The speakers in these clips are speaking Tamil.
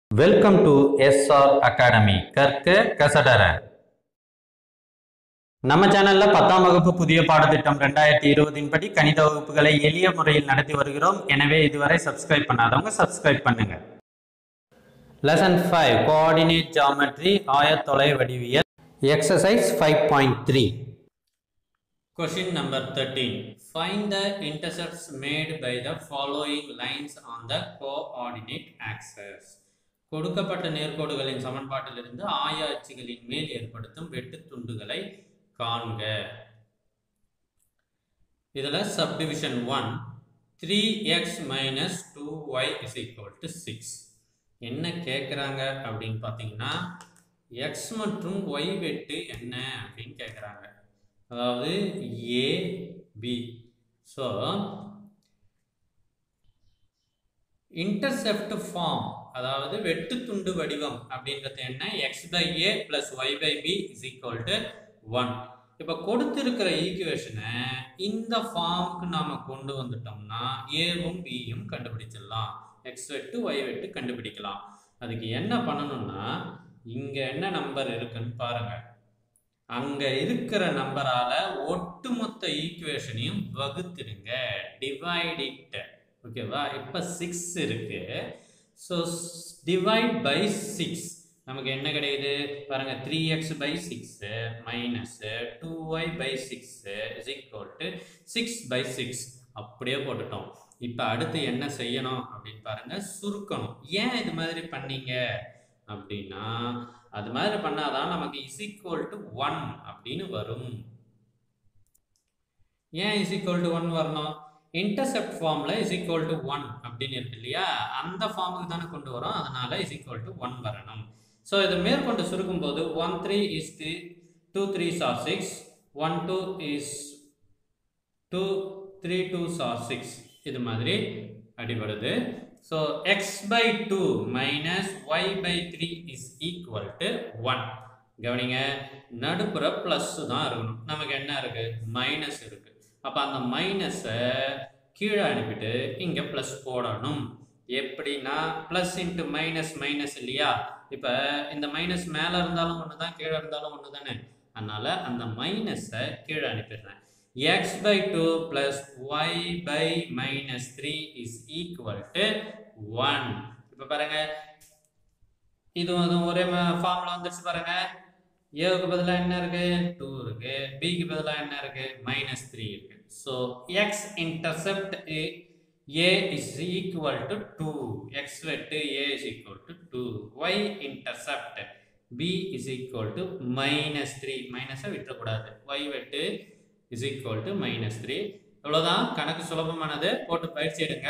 வெல்கம் டு எஸ்ஆர் அகாடமி கற்க கசடர நம்ம சேனல்ல பத்தாம் வகுப்பு புதிய பாடத்திட்டம் ரெண்டாயிரத்தி இருபதின் படி கணித வகுப்புகளை எளிய முறையில் நடத்தி வருகிறோம் எனவே இதுவரை சப்ஸ்கிரைப் பண்ணாதவங்க சப்ஸ்கிரைப் பண்ணுங்க லெசன் ஃபைவ் கோஆர்டினேட் ஜாமெட்ரி ஆயத்தொலை வடிவியல் exercise five point three Question number 13. Find the intercepts made by the following lines on the coordinate axis. கொடுக்கப்பட்ட நேர்கோடுகளின் சமன்பாட்டிலிருந்து ஆய அச்சுகளின் மேல் ஏற்படுத்தும் வெட்டு துண்டுகளை காண்க இதுல subdivision one three X minus two Y is equal to six என்ன கேட்குறாங்க அப்படின்னு பார்த்தீங்கன்னா எக்ஸ் மற்றும் ஒய் வெட்டு என்ன அப்படின்னு கேட்குறாங்க அதாவது A B so intercept form அதாவது வெட்டு துண்டு வடிவம் அப்படின்றது என்ன X by A plus Y by B is equal to one இப்போ கொடுத்திருக்கிற ஈக்குவேஷனை இந்த ஃபார்முக்கு நாம கொண்டு வந்துட்டோம்னா ஏவும் பியும் கண்டுபிடிச்சிடலாம் எக்ஸ் வெட்டு ஒய் வெட்டு கண்டுபிடிக்கலாம் அதுக்கு என்ன பண்ணணும்னா இங்க என்ன நம்பர் இருக்குன்னு பாருங்க அங்க இருக்கிற நம்பரால ஒட்டுமொத்த ஈக்குவேஷனையும் வகுத்துடுங்க டிவைட் இட் ஓகேவா இப்போ சிக்ஸ் இருக்கு ஸோ டிவைட் பை சிக்ஸ் நமக்கு என்ன கிடைக்குது பாருங்க three X by six minus two Y by six is equal to six by six அப்படியே போட்டுட்டோம் இப்போ அடுத்து என்ன செய்யணும் அப்படின்னு பாருங்க சுருக்கணும் ஏன் இது மாதிரி பண்ணீங்க அப்படின்னா அது மாதிரி பண்ணாதான் நமக்கு இஸ் ஈக்குவல் டு ஒன் அப்படின்னு வரும் ஏன் இஸ் ஈக்குவல் டு ஒன் வரணும் இன்டர்செப்ட் ஃபார்ம்ல இஸ் ஈக்குவல் டு ஒன் அப்படின்னு இருக்கு இல்லையா அந்த ஃபார்முக்கு தானே கொண்டு வரோம் அதனால இஸ் ஈக்குவல் டு ஒன் வரணும் ஸோ இதை மேற்கொண்டு சுருக்கும் போது one three is three two three are six one two is two three two are six இது மாதிரி அடிபடுது so X by two minus Y by three is equal to one கவனிங்க நடுப்புற ப்ளஸ் தான் இருக்கணும் நமக்கு என்ன இருக்கு மைனஸ் இருக்கு அப்போ அந்த மைனஸை கீழே அனுப்பிட்டு இங்கே ப்ளஸ் போடணும் எப்படின்னா ப்ளஸ் இன்ட்டு மைனஸ் மைனஸ் இல்லையா இப்போ இந்த மைனஸ் மேலே இருந்தாலும் ஒன்று தான் கீழே இருந்தாலும் ஒன்று தானே அதனால அந்த மைனஸை கீழே அனுப்பிடுறேன் x by 2 plus y by minus 3 is equal to 1 இப்போ பாருங்க இதுவும் அதுவும் ஒரே ஃபார்முலா வந்துருச்சு பாருங்க ஏவுக்கு பதிலாக என்ன இருக்கு டூ இருக்கு பிக்கு பதிலாக என்ன இருக்கு மைனஸ் த்ரீ இருக்கு so X intercept A is equal to two X வெட்டு A is equal to two Y intercept B is equal to minus three மைனஸை விட்டுறக்கூடாது ஒய் வெட்டு is equal to minus three இவ்வளோதான் கணக்கு சுலபமானது போட்டு பயிற்சி எடுங்க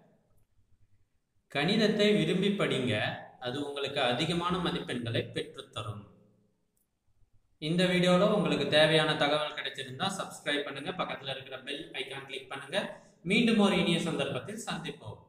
கணிதத்தை விரும்பி படிங்க அது உங்களுக்கு அதிகமான மதிப்பெண்களை பெற்றுத்தரும் இந்த வீடியோவில் உங்களுக்கு தேவையான தகவல் கிடைச்சிருந்தா சப்ஸ்கிரைப் பண்ணுங்க பக்கத்தில் இருக்கிற பெல் ஐக்கான் கிளிக் பண்ணுங்க மீண்டும் ஒரு இனிய சந்தர்ப்பத்தில் சந்திப்போம்